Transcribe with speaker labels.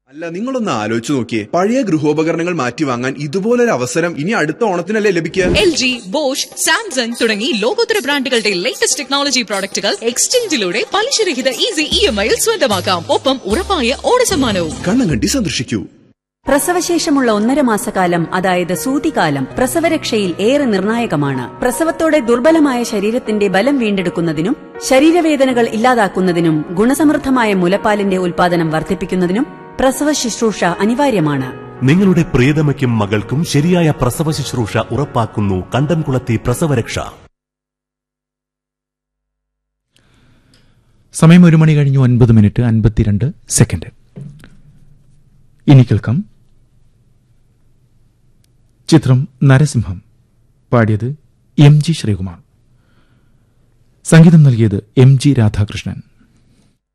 Speaker 1: അല്ല നിങ്ങളൊന്ന് ആലോചിച്ച് നോക്കിയേ പഴയ ഗൃഹോപകരണങ്ങൾ മാറ്റി വാങ്ങാൻ ഇതുപോലൊരു അവസരം ഇനി അടുത്ത ഓണത്തിനല്ലേ ലഭിക്കുക
Speaker 2: എൽ ജി ബോഷ് സാംസങ് തുടങ്ങി ലോകോത്തര ബ്രാൻഡുകളുടെ ലേറ്റസ്റ്റ് ടെക്നോളജി പ്രോഡക്റ്റുകൾ എക്സ്ചേഞ്ചിലൂടെ പലിശരഹിത ഈസി ഇ എം ഐയിൽ സ്വന്തമാക്കാം ഒപ്പം ഉറപ്പായ ഓണസമ്മാനവും
Speaker 1: കണ്ണങ്കണ്ടി സന്ദർശിക്കൂ
Speaker 3: പ്രസവശേഷമുള്ള ഒന്നര മാസക്കാലം അതായത് സൂതികാലം പ്രസവരക്ഷയിൽ ഏറെ നിർണായകമാണ് പ്രസവത്തോടെ ദുർബലമായ ശരീരത്തിന്റെ ബലം വീണ്ടെടുക്കുന്നതിനും ശരീരവേദനകൾ ഇല്ലാതാക്കുന്നതിനും ഗുണസമൃദ്ധമായ മുലപ്പാലിന്റെ ഉൽപാദനം വർദ്ധിപ്പിക്കുന്നതിനും പ്രസവ ശുശ്രൂഷ അനിവാര്യമാണ്
Speaker 4: നിങ്ങളുടെ പ്രിയതമയ്ക്കും മകൾക്കും ശരിയായ പ്രസവ ശുശ്രൂഷ ഉറപ്പാക്കുന്നു കണ്ടംകുളത്തി പ്രസവരക്ഷ
Speaker 5: സമയം ഒരു മണി കഴിഞ്ഞു ഒൻപത് മിനിറ്റ് അൻപത്തിരണ്ട് സെക്കൻഡ് ഇനി കേൾക്കാം ചിത്രം നരസിംഹം പാടിയത് എം ജി ശ്രീകുമാർ സംഗീതം നൽകിയത് എം ജി രാധാകൃഷ്ണൻ